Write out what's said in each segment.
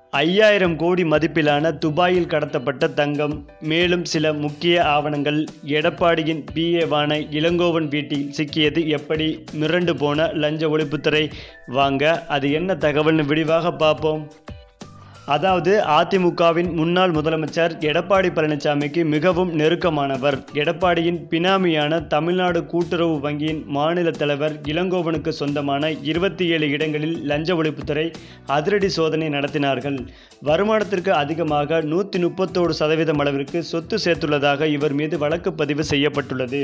ஐயாயிரம் கோடி மதிப்பிலான துபாயில் கடத்தப்பட்ட தங்கம் மேலும் சில முக்கிய ஆவணங்கள் எடப்பாடியின் பிஏவான இளங்கோவன் வீட்டில் சிக்கியது எப்படி மிரண்டு போன லஞ்ச ஒழிப்புத்துறை வாங்க அது என்ன தகவல்னு விரிவாக பார்ப்போம் அதாவது அதிமுகவின் முன்னாள் முதலமைச்சர் எடப்பாடி பழனிசாமிக்கு மிகவும் நெருக்கமானவர் எடப்பாடியின் பினாமியான தமிழ்நாடு கூட்டுறவு வங்கியின் மாநில தலைவர் இளங்கோவனுக்கு சொந்தமான இருபத்தி ஏழு இடங்களில் லஞ்ச ஒழிப்புத்துறை அதிரடி சோதனை நடத்தினார்கள் வருமானத்திற்கு அதிகமாக நூற்றி முப்பத்தோரு சதவீதம் அளவிற்கு சொத்து சேர்த்துள்ளதாக இவர் மீது வழக்கு பதிவு செய்யப்பட்டுள்ளது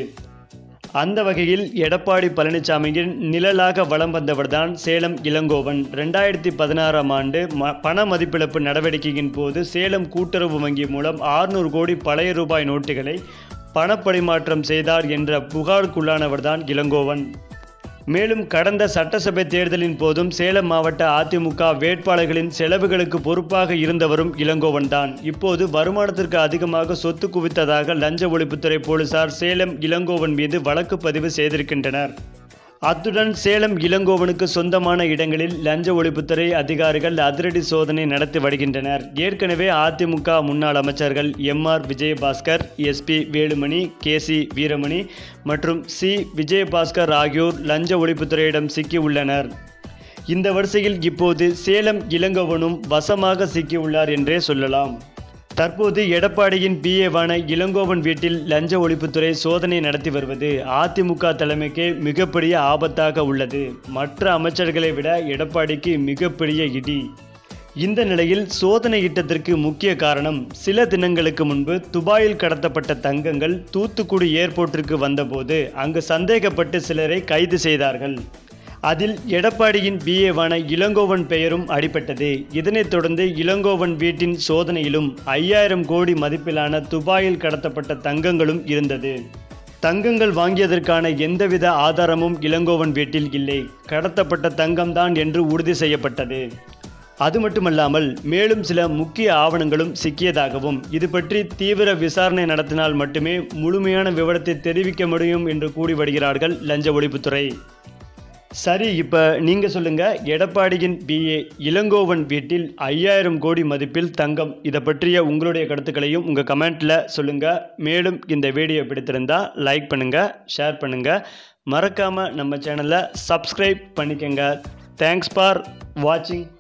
அந்த வகையில் எடப்பாடி பழனிசாமியின் நிழலாக வலம் வந்தவர்தான் சேலம் இளங்கோவன் ரெண்டாயிரத்தி பதினாறாம் ஆண்டு ம பண மதிப்பிழப்பு நடவடிக்கையின் போது சேலம் கூட்டுறவு வங்கி மூலம் ஆறுநூறு கோடி பழைய ரூபாய் நோட்டுகளை பணப்பரிமாற்றம் செய்தார் என்ற புகாருக்குள்ளானவர்தான் இளங்கோவன் மேலும் கடந்த சட்டசபை தேர்தலின் போதும் சேலம் மாவட்ட அதிமுக வேட்பாளர்களின் செலவுகளுக்கு பொறுப்பாக இருந்தவரும் இளங்கோவன் தான் இப்போது வருமானத்திற்கு அதிகமாக சொத்து குவித்ததாக லஞ்ச ஒழிப்புத்துறை போலீசார் சேலம் இளங்கோவன் மீது வழக்கு பதிவு செய்திருக்கின்றனர் அத்துடன் சேலம் இளங்கோவனுக்கு சொந்தமான இடங்களில் லஞ்ச ஒழிப்புத்துறை அதிகாரிகள் அதிரடி சோதனை நடத்தி வருகின்றனர் ஏற்கனவே அதிமுக முன்னாள் அமைச்சர்கள் M R Vijayabaskar SP Velumani K C Veeramani மற்றும் சி விஜயபாஸ்கர் ஆகியோர் லஞ்ச ஒழிப்புத்துறையிடம் சிக்கி உள்ளனர் இந்த வரிசையில் இப்போது சேலம் இளங்கோவனும் வசமாக சிக்கியுள்ளார் என்றே சொல்லலாம் தற்போது எடப்பாடியின் பிஏவான இளங்கோவன் வீட்டில் லஞ்ச ஒழிப்புத்துறை சோதனை நடத்தி வருவது அதிமுக தலைமைக்கு மிகப்பெரிய ஆபத்தாக உள்ளது மற்ற அமைச்சர்களை விட எடப்பாடிக்கு மிகப்பெரிய இடி இந்த நிலையில் சோதனையிட்டதற்கு முக்கிய காரணம் சில தினங்களுக்கு முன்பு துபாயில் கடத்தப்பட்ட தங்கங்கள் தூத்துக்குடி ஏர்போர்ட்டிற்கு வந்தபோது அங்கு சந்தேகப்பட்டு சிலரை கைது செய்தார்கள் அதில் எடப்பாடியின் பிஏவான இளங்கோவன் பெயரும் அடிபட்டது இதனைத் தொடர்ந்து இளங்கோவன் வீட்டின் சோதனையிலும் ஐயாயிரம் கோடி மதிப்பிலான துபாயில் கடத்தப்பட்ட தங்கங்களும் இருந்தது தங்கங்கள் வாங்கியதற்கான எந்தவித ஆதாரமும் இளங்கோவன் வீட்டில் இல்லை கடத்தப்பட்ட தங்கம்தான் என்று உறுதி செய்யப்பட்டது அது மட்டுமல்லாமல் மேலும் சில முக்கிய ஆவணங்களும் சிக்கியதாகவும் இது பற்றி தீவிர விசாரணை நடத்தினால் மட்டுமே முழுமையான விவரத்தை தெரிவிக்க முடியும் என்று கூறி வருகிறார்கள் லஞ்ச ஒழிப்புத்துறை சரி இப்போ நீங்கள் சொல்லுங்கள் எடப்பாடியின் பிஏ இளங்கோவன் வீட்டில் ஐயாயிரம் கோடி மதிப்பில் தங்கம் இதை பற்றிய உங்களுடைய கருத்துக்களையும் உங்கள் கமெண்ட்டில் சொல்லுங்கள் மேலும் இந்த வீடியோ பிடித்திருந்தால் லைக் பண்ணுங்கள் ஷேர் பண்ணுங்கள் மறக்காமல் நம்ம சேனலை சப்ஸ்கிரைப் பண்ணிக்கோங்க தேங்க்ஸ் ஃபார் வாட்சிங்